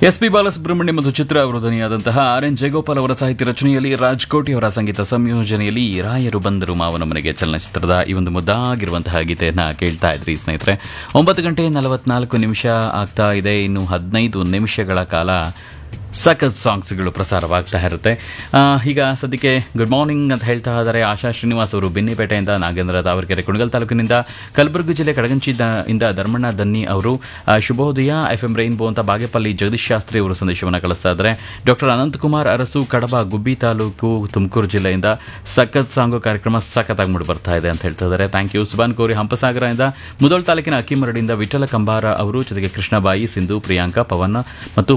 S P Balasubramanya ಮತ್ತು ಚಿತ್ರ ಅವರು ಧ್ವನಿಯಾದಂತಹ R N Jayagopal ಅವರ ಸಾಹಿತ್ಯ ರಚನೆಯಲ್ಲಿ ರಾಜ್ಕೋಟಿ ಅವರ ಸಂಗೀತ ಸಂಯೋಜನೆಯಲ್ಲಿ ರಾಯರು ಬಂದರು ಮಾವನ ಮನೆಗೆ ಚಲನಚಿತ್ರದ ಈ ಒಂದು ಮುದ್ದಾಗಿರುವಂತಹ ಗೀತೆಯನ್ನ ಕೇಳ್ತಾ ಇದ್ರಿ ಸ್ನೇಹಿತರೆ ಒಂಬತ್ತು ಗಂಟೆ ನಲವತ್ನಾಲ್ಕು ನಿಮಿಷ ಆಗ್ತಾ ಇದೆ ಇನ್ನು ಹದಿನೈದು ನಿಮಿಷಗಳ ಕಾಲ ಸಖತ್ ಸಾಂಗ್ಸ್ಗಳು ಪ್ರಸಾರವಾಗ್ತಾ ಇರುತ್ತೆ ಆ, ಈಗ ಸದ್ಯಕ್ಕೆ ಗುಡ್ ಮಾರ್ನಿಂಗ್ ಅಂತ ಹೇಳ್ತಾ ಇದ್ದಾರೆ ಆಶಾ ಶ್ರೀನಿವಾಸ್ ಅವರು ಬೆನ್ನಿಪೇಟೆಯಿಂದ ನಾಗೇಂದ್ರ ತಾವರ್ಕೆರೆ ಕುಣಗಲ್ ತಾಲೂಕಿನಿಂದ ಕಲಬುರಗಿ ಜಿಲ್ಲೆ ಕಡಗಂಚಿ ದ- ಇಂದ ಧರ್ಮಣ್ಣ ದನ್ನಿ ಅವರು ಆ, ಶುಭೋದಯ ಎಫ್ ಎಂ ರೈನ್ಬೋ ಅಂತ ಬಾಗೇಪಲ್ಲಿ ಜಗದೀಶ್ ಶಾಸ್ತ್ರಿ ಅವರು ಸಂದೇಶವನ್ನು ಕಳಿಸ್ತಾ ಇದ್ದಾರೆ ಡಾಕ್ಟರ್ ಅನಂತಕುಮಾರ್ ಅರಸು ಕಡಬ ಗುಬ್ಬಿ ತಾಲೂಕು ತುಮಕೂರು ಜಿಲ್ಲೆಯಿಂದ ಸಖತ್ ಸಾಂಗು ಕಾರ್ಯಕ್ರಮ ಸಖತ್ತಾಗಿ ಮೂಡಿ ಬರ್ತಾ ಇದೆ ಅಂತ ಹೇಳ್ತಾ ಇದ್ದಾರೆ ಥ್ಯಾಂಕ್ ಯು ಸುಬಾನ್ ಕೋರಿ ಹಂಪಸಾಗರದಿಂದ ಮುದೋಳ್ ತಾಲೂಕಿನ ಅಕ್ಕಿಮರಡಿಯಿಂದ ವಿಠಲ ಕಂಬಾರ ಅವರು ಜೊತೆಗೆ ಕೃಷ್ಣಬಾಯಿ ಸಿಂಧು ಪ್ರಿಯಾಂಕಾ ಪವನ್ ಮತ್ತು